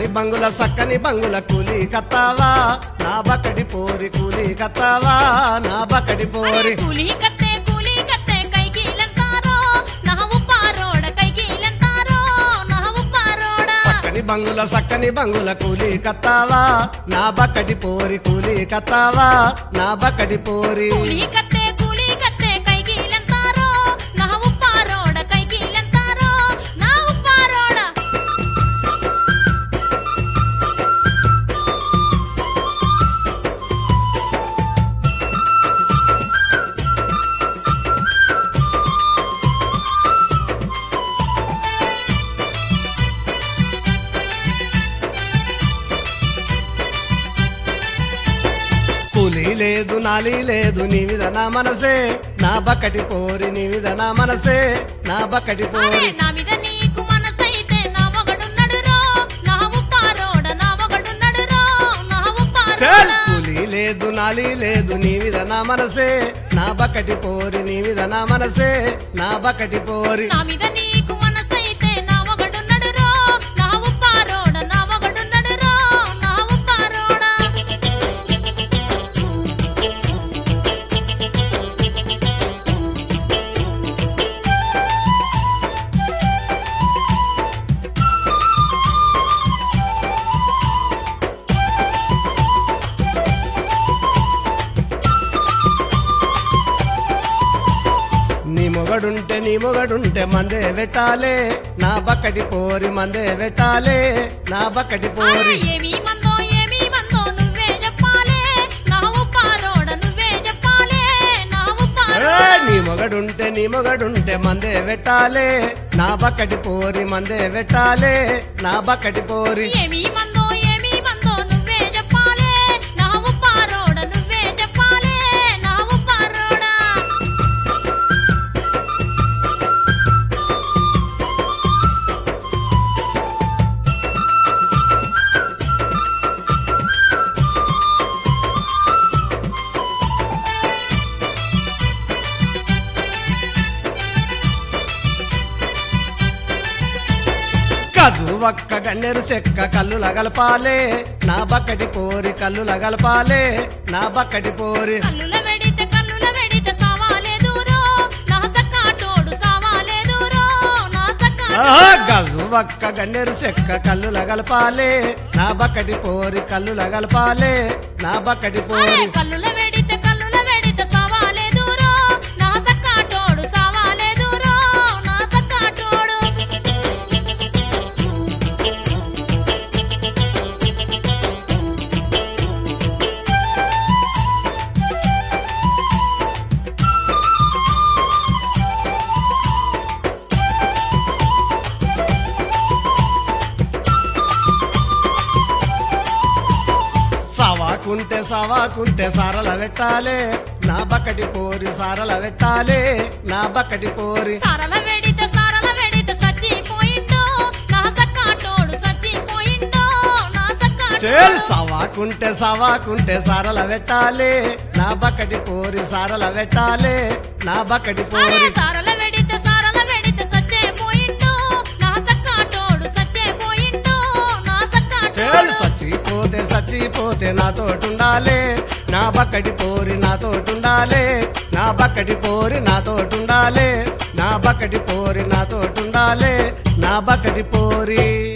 సక్కని బంగుల సక్కని బంగుల కూలి కత్తావా నా బక్కడి పోరి కూలి కత్తావా నా బక్కడి పోరి కూలి కತ್ತೆ కూలి కತ್ತೆ కైకీలంతారో నా ఉప్పారోడ కైకీలంతారో నా ఉప్పారోడ సక్కని బంగుల సక్కని బంగుల కూలి కత్తావా నా బక్కడి పోరి కూలి కత్తావా నా బక్కడి పోరి కూలి కತ್ತೆ కూలి కತ್ತೆ కైకీలంతారో నా ఉప్పారోడ కైకీలంతారో నా ఉప్పారోడ కూలి లేదు నాలి లేదు నీ మీద నా మనసే నా బక్కటి పోరి నీ మీద నా మనసే నా బక్కటి అరే పోరి నా మీద నీకు మనసైతే నా మొగడున్నడు రో నా ఉప్పారోడ నా మొగడున్నడు రో నా చల్ ఉప్పారోడ కూలి లేదు నాలి లేదు నీ మీద నా మనసే నా బక్కటి పోరి నీ మీద నా మనసే నా బక్కటి పోరి నా మీద నీకు మనసైతే నా మొగడున్నడు రో నా ఉప్పారోడ నా మొగడున్నడు రో నా ఉప్పారోడ నీ మొగడుంటే నీ మొగడుంటే మందే పెట్టాలే నా బక్కటి పోరి మందే పెట్టాలే నా బక్కటి అరే పోరి ఏమీ మందో ఏమీ మందో నువ్వే చెప్పాలే నా ఉప్పారోడ నువ్వే చెప్పాలే నా ఏ, ఉప్పారోడ నీ మొగడుంటే నీ మొగడుంటే మందే పెట్టాలే నా బక్కటి పోరి మందే పెట్టాలే నా బక్కటి పోరి ఏమీ మందో ఏమీ మందో నువ్వే చెప్పాలే నా ఉప్పారోడ నువ్వే చెప్పాలే నా ఉప్పారోడ గజు ఒక్క గన్నెరు చెక్క కళ్ళు లగలపాలే నా బక్కటి పోరి కళ్ళు లగలపాలే నా బక్కటి పోరి కల్లుల వెడితే కల్లుల వెడితే సావాలే దూరో నా సక్కాటోడు సావాలే దూరో నా ఆ, సక్కాటోడు గజు ఒక్క గన్నెరు చెక్క కళ్ళు లగలపాలే నా బక్కటి పోరి కళ్ళు లగలపాలే నా బక్కటి అరే పోరి కల్లుల వెడితే కల్లుల వెడితే సావాలే దూరో నా సక్కాటోడు సావాలే దూరో నా సక్కాటోడు సవాకుంటే సవాకుంటే సారల పెట్టాలే నా బక్కటి పోరి సారల పెట్టాలే నా బక్కటి పోరి సారల వెడితే సారల వెడితే సచ్చిపోయిందో నా సక్కాటోడు సచ్చిపోయిందో నా చేల్ సక్కాటోడు సవాకుంటే సవాకుంటే సారల పెట్టాలే నా బక్కటి పోరి సారల పెట్టాలే నా బక్కటి అరే పోరి సారల వెడితే సారల వెడితే సచ్చిపోయిందో నా సక్కాటోడు సచ్చిపోయిందో నా చేల్ సక్కాటోడు సచ్చిపోతే సచ్చిపోతే నాతోటుండాలే నా బక్కటి పోరి నాతోటుండాలే నా బక్కటి పోరి నాతోటుండాలే నా బక్కటి పోరి నాతోటుండాలే నా బక్కటి పోరి